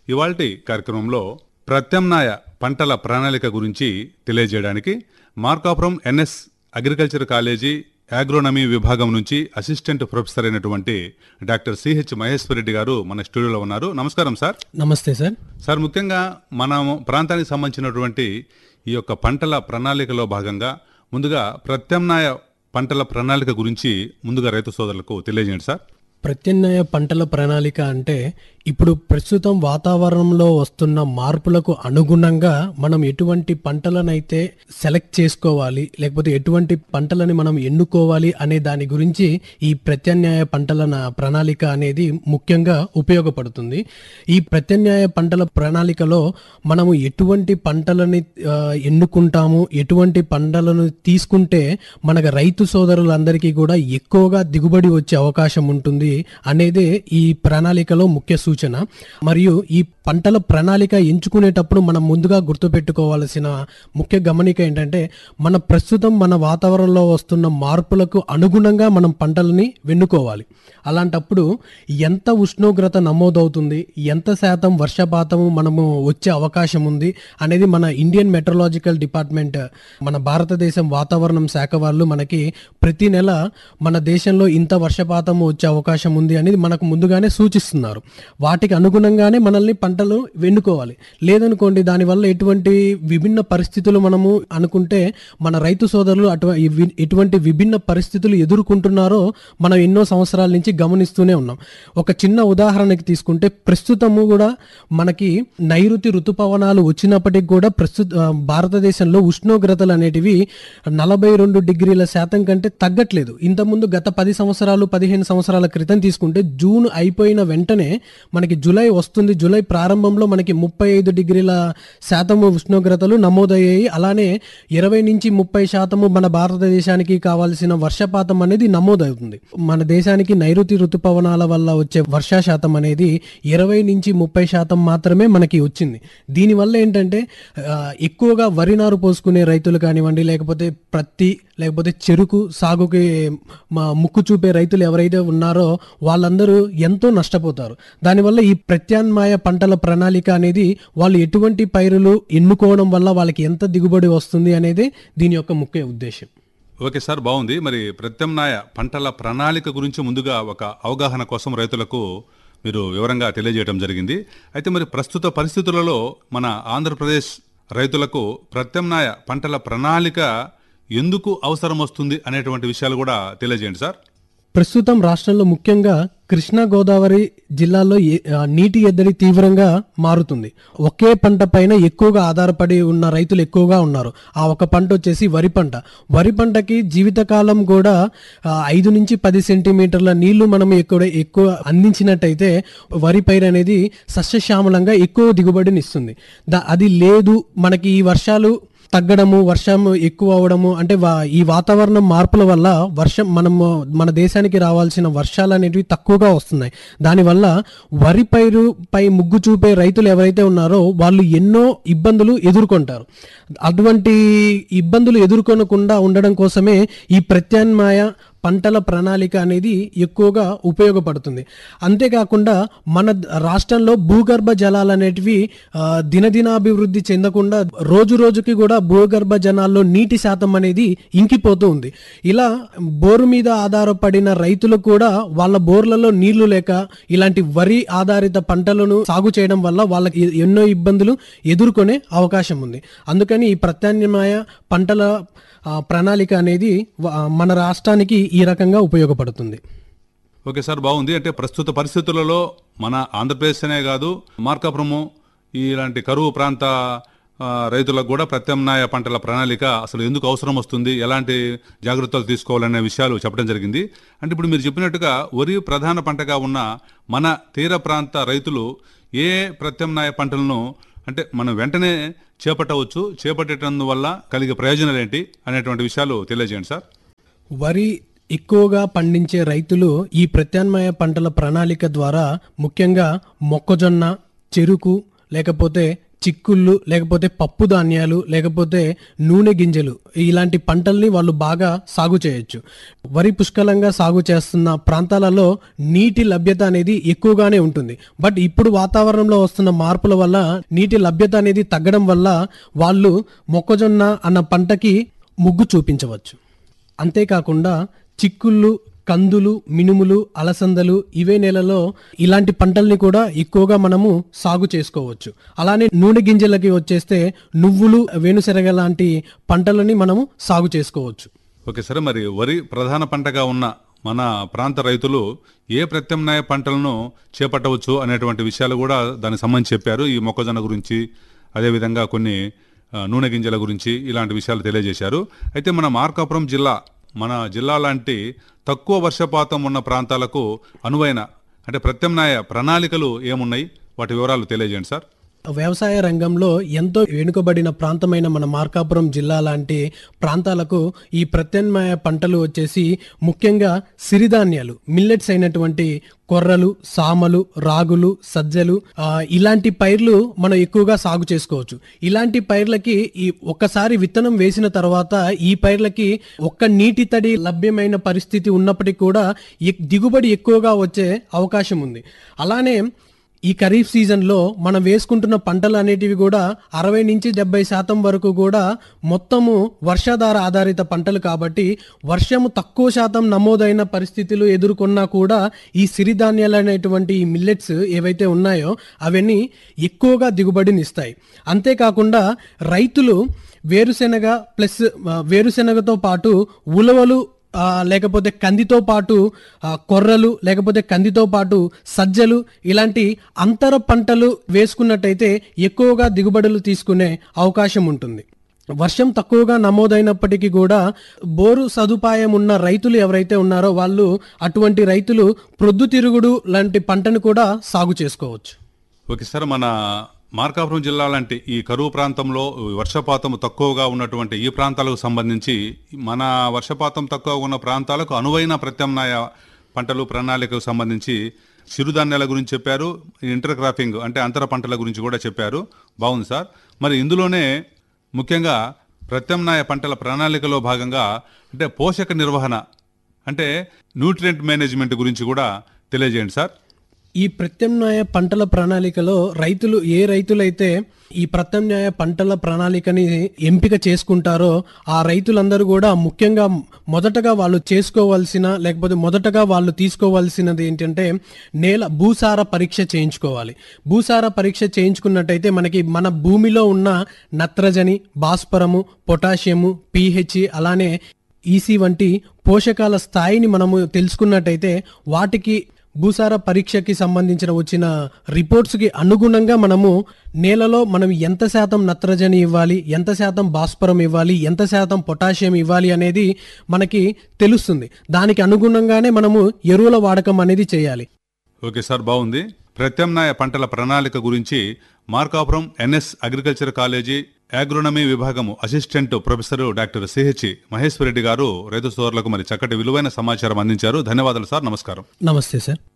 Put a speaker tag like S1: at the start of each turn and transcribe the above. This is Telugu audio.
S1: ఇవాల్టి కార్యక్రమంలో ప్రత్యామ్నాయ పంటల ప్రణాళిక గురించి తెలియజేయడానికి Markapuram NS agriculture college agronomy విభాగం నుంచి అసిస్టెంట్ ప్రొఫెసర్ అయినటువంటి డాక్టర్ సిహెచ్ మహేశ్వర్ రెడ్డి గారు మన స్టూడియోలో ఉన్నారు నమస్కారం సార్
S2: నమస్తే సార్
S1: సార్ ముఖ్యంగా మన ప్రాంతానికి సంబంధించినటువంటి ఈ యొక్క పంటల ప్రణాళికలో భాగంగా ముందుగా ప్రత్యామ్నాయ పంటల ప్రణాళిక గురించి ముందుగా రైతు సోదరులకు తెలియజేయండి సార్
S2: ప్రత్యామ్నాయ పంటల ప్రణాళిక అంటే ఇప్పుడు ప్రస్తుతం వాతావరణంలో వస్తున్న మార్పులకు అనుగుణంగా మనం ఎటువంటి పంటలనైతే సెలెక్ట్ చేసుకోవాలి లేకపోతే ఎటువంటి పంటలని మనం ఎన్నుకోవాలి అనే దాని గురించి ఈ ప్రత్యామ్నాయ పంటల నా- ప్రణాళిక అనేది ముఖ్యంగా ఉపయోగపడుతుంది ఈ ప్రత్యామ్నాయ పంటల ప్రణాళికలో మనము ఎటువంటి పంటలని ఆ, ఎన్నుకుంటాము ఎటువంటి పంటలను తీసుకుంటే మనకు రైతు సోదరులందరికీ కూడా ఎక్కువగా దిగుబడి వచ్చే అవకాశం ఉంటుంది అనేదే ఈ ప్రణాళికలో ముఖ్య సూచన మరియు ఈ పంటల ప్రణాళిక ఎంచుకునేటప్పుడు మనం ముందుగా గుర్తుపెట్టుకోవాల్సిన ముఖ్య గమనిక ఏంటంటే మన ప్రస్తుతం మన వాతావరణంలో వస్తున్న మార్పులకు అనుగుణంగా మనం పంటలని వెన్నుకోవాలి అలాంటప్పుడు ఎంత ఉష్ణోగ్రత నమోదవుతుంది ఎంత శాతం వర్షపాతము మనము వచ్చే అవకాశం ఉంది అనేది మన ఇండియన్ మెట్రలాజికల్ డిపార్ట్మెంట్ మన భారతదేశం వాతావరణం శాఖ వాళ్ళు మనకి ప్రతి నెల మన దేశంలో ఇంత వర్షపాతం వచ్చే అవకాశం ఉంది అనేది మనకు ముందుగానే సూచిస్తున్నారు వాటికి అనుగుణంగానే మనల్ని పంటలు వెన్నుకోవాలి లేదనుకోండి దానివల్ల ఎటువంటి విభిన్న పరిస్థితులు మనము అనుకుంటే మన రైతు సోదరులు అటు ఇవి- ఎటువంటి విభిన్న పరిస్థితులు ఎదుర్కొంటున్నారో మనం ఎన్నో సంవత్సరాల నుంచి గమనిస్తూనే ఉన్నాం ఒక చిన్న ఉదాహరణకి తీసుకుంటే ప్రస్తుతము కూడా మనకి నైరుతి ఋతుపవనాలు వచ్చినప్పటికి కూడా ప్రస్తుత ఆ, భారతదేశంలో ఉష్ణోగ్రతలు అనేటివి నలభై రెండు డిగ్రీల శాతం కంటే తగ్గట్లేదు ఇంతకుముందు గత పది సంవత్సరాలు పదిహేను సంవత్సరాల క్రితం తీసుకుంటే జూన్ అయిపోయిన వెంటనే మనకి జూలై వస్తుంది జూలై ప్రారంభంలో మనకి ముప్పై ఐదు డిగ్రీల శాతము ఉష్ణోగ్రతలు నమోదయ్యాయి అలానే ఇరవై నుంచి ముప్పై శాతము మన భారతదేశానికి కావాల్సిన వర్షపాతం అనేది నమోదవుతుంది మన దేశానికి నైరుతి ఋతుపవనాల వల్ల వచ్చే వర్షా శాతం అనేది ఇరవై నుంచి ముప్పై శాతం మాత్రమే మనకి వచ్చింది దీనివల్ల ఏంటంటే ఆ, ఎక్కువగా వరి నారు పోసుకునే రైతులు కానివ్వండి లేకపోతే ప్రత్తి లేకపోతే చెరుకు సాగుకి మా ముక్కు చూపే రైతులు ఎవరైతే ఉన్నారో వాళ్ళందరూ ఎంతో నష్టపోతారు దానివల్ల ఈ ప్రత్యామ్నాయ పంటల ప్రణాళిక అనేది వాళ్ళు ఎటువంటి పైరులు ఎన్నుకోవడం వల్ల వాళ్ళకి ఎంత దిగుబడి వస్తుంది అనేది దీని యొక్క ముఖ్య ఉద్దేశం
S1: ఓకే సార్ బాగుంది మరి ప్రత్యామ్నాయ పంటల ప్రణాళిక గురించి ముందుగా ఒక అవగాహన కోసం రైతులకు మీరు వివరంగా తెలియజేయడం జరిగింది అయితే మరి ప్రస్తుత పరిస్థితులలో మన ఆంధ్రప్రదేశ్ రైతులకు ప్రత్యామ్నాయ పంటల ప్రణాళిక ఎందుకు అవసరం వస్తుంది అనేటువంటి విషయాలు కూడా తెలియజేయండి సార్
S2: ప్రస్తుతం రాష్ట్రంలో ముఖ్యంగా కృష్ణా గోదావరి జిల్లాలో ఏ- ఆ, నీటి ఎద్దడి తీవ్రంగా మారుతుంది ఒకే పంట పైన ఎక్కువగా ఆధారపడి ఉన్న రైతులు ఎక్కువగా ఉన్నారు ఆ ఒక పంట వచ్చేసి వరి పంట వరి పంటకి జీవితకాలం కూడా ఆ, ఐదు నుంచి పది సెంటీమీటర్ల నీళ్లు మనం ఎక్కువ ఎక్కువ అందించినట్టయితే వరి పైరు అనేది సస్యశ్యామలంగా ఎక్కువ దిగుబడిని ఇస్తుంది దా- అది లేదు మనకి ఈ వర్షాలు తగ్గడము వర్షం ఎక్కువ అవడము అంటే వా- ఈ వాతావరణం మార్పుల వల్ల వర్షం మనము మన దేశానికి రావాల్సిన వర్షాలు అనేటివి తక్కువగా వస్తున్నాయి దానివల్ల వరి పైరు పై ముగ్గు చూపే రైతులు ఎవరైతే ఉన్నారో వాళ్ళు ఎన్నో ఇబ్బందులు ఎదుర్కొంటారు అటువంటి ఇబ్బందులు ఎదుర్కొనకుండా ఉండడం కోసమే ఈ ప్రత్యామ్నాయ పంటల ప్రణాళిక అనేది ఎక్కువగా ఉపయోగపడుతుంది అంతేకాకుండా మన ద- రాష్ట్రంలో భూగర్భ జలాలు అనేటివి ఆ, దినదినాభివృద్ధి చెందకుండా రోజు రోజుకి కూడా భూగర్భ జలాల్లో నీటి శాతం అనేది ఇంకిపోతూ ఉంది ఇలా బోరు మీద ఆధారపడిన రైతులు కూడా వాళ్ళ బోర్లలో నీళ్లు లేక ఇలాంటి వరి ఆధారిత పంటలను సాగు చేయడం వల్ల వాళ్ళకి ఎ- ఎన్నో ఇబ్బందులు ఎదుర్కొనే అవకాశం ఉంది అందుకని ఈ ప్రత్యామ్నాయ పంటల ఆ, ప్రణాళిక అనేది వ- మన రాష్ట్రానికి ఈ రకంగా ఉపయోగపడుతుంది
S1: ఓకే సార్ బాగుంది అంటే ప్రస్తుత పరిస్థితులలో మన ఆంధ్రప్రదేశ్ అనే కాదు మార్కాపురము ఇలాంటి కరువు ప్రాంత ఆ, రైతులకు కూడా ప్రత్యామ్నాయ పంటల ప్రణాళిక అసలు ఎందుకు అవసరం వస్తుంది ఎలాంటి జాగ్రత్తలు తీసుకోవాలనే విషయాలు చెప్పడం జరిగింది అంటే ఇప్పుడు మీరు చెప్పినట్టుగా వరి ప్రధాన పంటగా ఉన్న మన తీర ప్రాంత రైతులు ఏ ప్రత్యామ్నాయ పంటలను అంటే మనం వెంటనే చేపట్టవచ్చు చేపట్టడం వల్ల కలిగే ప్రయోజనాలు ఏంటి అనేటువంటి విషయాలు తెలియజేయండి సార్
S2: వరి ఎక్కువగా పండించే రైతులు ఈ ప్రత్యామ్నాయ పంటల ప్రణాళిక ద్వారా ముఖ్యంగా మొక్కజొన్న చెరుకు లేకపోతే చిక్కుళ్ళు లేకపోతే పప్పు ధాన్యాలు లేకపోతే నూనె గింజలు ఇలాంటి పంటల్ని వాళ్ళు బాగా సాగు చేయొచ్చు వరి పుష్కలంగా సాగు చేస్తున్న ప్రాంతాలలో నీటి లభ్యత అనేది ఎక్కువగానే ఉంటుంది బట్ ఇప్పుడు వాతావరణంలో వస్తున్న మార్పుల వల్ల నీటి లభ్యత అనేది తగ్గడం వల్ల వాళ్ళు మొక్కజొన్న అన్న పంటకి ముగ్గు చూపించవచ్చు అంతేకాకుండా చిక్కుళ్ళు కందులు మినుములు అలసందలు ఇవే నెలలో ఇలాంటి పంటల్ని కూడా ఎక్కువగా మనము సాగు చేసుకోవచ్చు అలానే నూనె గింజలకి వచ్చేస్తే నువ్వులు వేణుశెనగ లాంటి పంటలని మనము సాగు చేసుకోవచ్చు
S1: ఓకే సరే మరి వరి ప్రధాన పంటగా ఉన్న మన ప్రాంత రైతులు ఏ ప్రత్యామ్నాయ పంటలను చేపట్టవచ్చు అనేటువంటి విషయాలు కూడా దానికి సంబంధించి చెప్పారు ఈ మొక్కజొన్న గురించి అదేవిధంగా కొన్ని ఆ, నూనె గింజల గురించి ఇలాంటి విషయాలు తెలియజేశారు అయితే మన మార్కాపురం జిల్లా మన జిల్లా లాంటి తక్కువ వర్షపాతం ఉన్న ప్రాంతాలకు అనువైన అంటే ప్రత్యామ్నాయ ప్రణాళికలు ఏమున్నాయి వాటి వివరాలు తెలియజేయండి సార్
S2: వ్యవసాయ రంగంలో ఎంతో వెనుకబడిన ప్రాంతమైన మన మార్కాపురం జిల్లా లాంటి ప్రాంతాలకు ఈ ప్రత్యామ్నాయ పంటలు వచ్చేసి ముఖ్యంగా సిరిధాన్యాలు మిల్లెట్స్ అయినటువంటి కొర్రలు సామలు రాగులు సజ్జలు ఆ, ఇలాంటి పైర్లు మనం ఎక్కువగా సాగు చేసుకోవచ్చు ఇలాంటి పైర్లకి ఈ ఒక్కసారి విత్తనం వేసిన తర్వాత ఈ పైర్లకి ఒక్క నీటి తడి లభ్యమైన పరిస్థితి ఉన్నప్పటికీ కూడా ఎక్- దిగుబడి ఎక్కువగా వచ్చే అవకాశం ఉంది అలానే ఈ ఖరీఫ్ సీజన్లో మనం వేసుకుంటున్న పంటలు అనేటివి కూడా అరవై నుంచి డెబ్బై శాతం వరకు కూడా మొత్తము వర్షాధార ఆధారిత పంటలు కాబట్టి వర్షము తక్కువ శాతం నమోదైన పరిస్థితులు ఎదుర్కొన్నా కూడా ఈ సిరిధాన్యాలు అనేటువంటి ఈ మిల్లెట్స్ ఏవైతే ఉన్నాయో అవన్నీ ఎక్కువగా దిగుబడినిస్తాయి అంతేకాకుండా రైతులు వేరుశెనగ ప్లస్ ఆ, వేరుశెనగతో పాటు ఉలవలు ఆ, లేకపోతే కందితో పాటు ఆ, కొర్రలు లేకపోతే కందితో పాటు సజ్జలు ఇలాంటి అంతర పంటలు వేసుకున్నట్టయితే ఎక్కువగా దిగుబడులు తీసుకునే అవకాశం ఉంటుంది వర్షం తక్కువగా నమోదైనప్పటికీ కూడా బోరు సదుపాయం ఉన్న రైతులు ఎవరైతే ఉన్నారో వాళ్ళు అటువంటి రైతులు ప్రొద్దుతిరుగుడు లాంటి పంటను కూడా సాగు చేసుకోవచ్చు
S1: ఓకే సార్ మన మార్కాపురం జిల్లా లాంటి ఈ కరువు ప్రాంతంలో వర్షపాతం తక్కువగా ఉన్నటువంటి ఈ ప్రాంతాలకు సంబంధించి మన వర్షపాతం తక్కువగా ఉన్న ప్రాంతాలకు అనువైన ప్రత్యామ్నాయ పంటలు ప్రణాళికకు సంబంధించి చిరుధాన్యాల గురించి చెప్పారు ఇంటర్ క్రాపింగ్ అంటే అంతర పంటల గురించి కూడా చెప్పారు బాగుంది సార్ మరి ఇందులోనే ముఖ్యంగా ప్రత్యామ్నాయ పంటల ప్రణాళికలో భాగంగా అంటే పోషక నిర్వహణ అంటే న్యూట్రియంట్ మేనేజ్మెంట్ గురించి కూడా తెలియజేయండి సార్
S2: ఈ ప్రత్యామ్నాయ పంటల ప్రణాళికలో రైతులు ఏ రైతులైతే ఈ ప్రత్యామ్నాయ పంటల ప్రణాళికని ఎంపిక చేసుకుంటారో ఆ రైతులందరూ కూడా ముఖ్యంగా మొదటగా వాళ్ళు చేసుకోవాల్సిన లేకపోతే మొదటగా వాళ్ళు తీసుకోవాల్సినది ఏంటంటే నేల భూసార పరీక్ష చేయించుకోవాలి భూసార పరీక్ష చేయించుకున్నట్టయితే మనకి మన భూమిలో ఉన్న నత్రజని భాస్వరము పొటాషియము పిహెచ్ అలానే ఈసీ వంటి పోషకాల స్థాయిని మనము తెలుసుకున్నట్టయితే వాటికి భూసార పరీక్షకి సంబంధించిన వచ్చిన రిపోర్ట్స్కి అనుగుణంగా మనము నేలలో మనం ఎంత శాతం నత్రజని ఇవ్వాలి ఎంత శాతం భాస్వరం ఇవ్వాలి ఎంత శాతం పొటాషియం ఇవ్వాలి అనేది మనకి తెలుస్తుంది దానికి అనుగుణంగానే మనము ఎరువుల వాడకం అనేది చేయాలి
S1: ఓకే సార్ బాగుంది ప్రత్యామ్నాయ పంటల ప్రణాళిక గురించి Markapuram NS agriculture college agronomy విభాగము assistant professor doctor CH Maheshwar Reddy garu రైతు సోదరులకు మరి చక్కటి విలువైన సమాచారం అందించారు ధన్యవాదాలు సార్ నమస్కారం
S2: నమస్తే సార్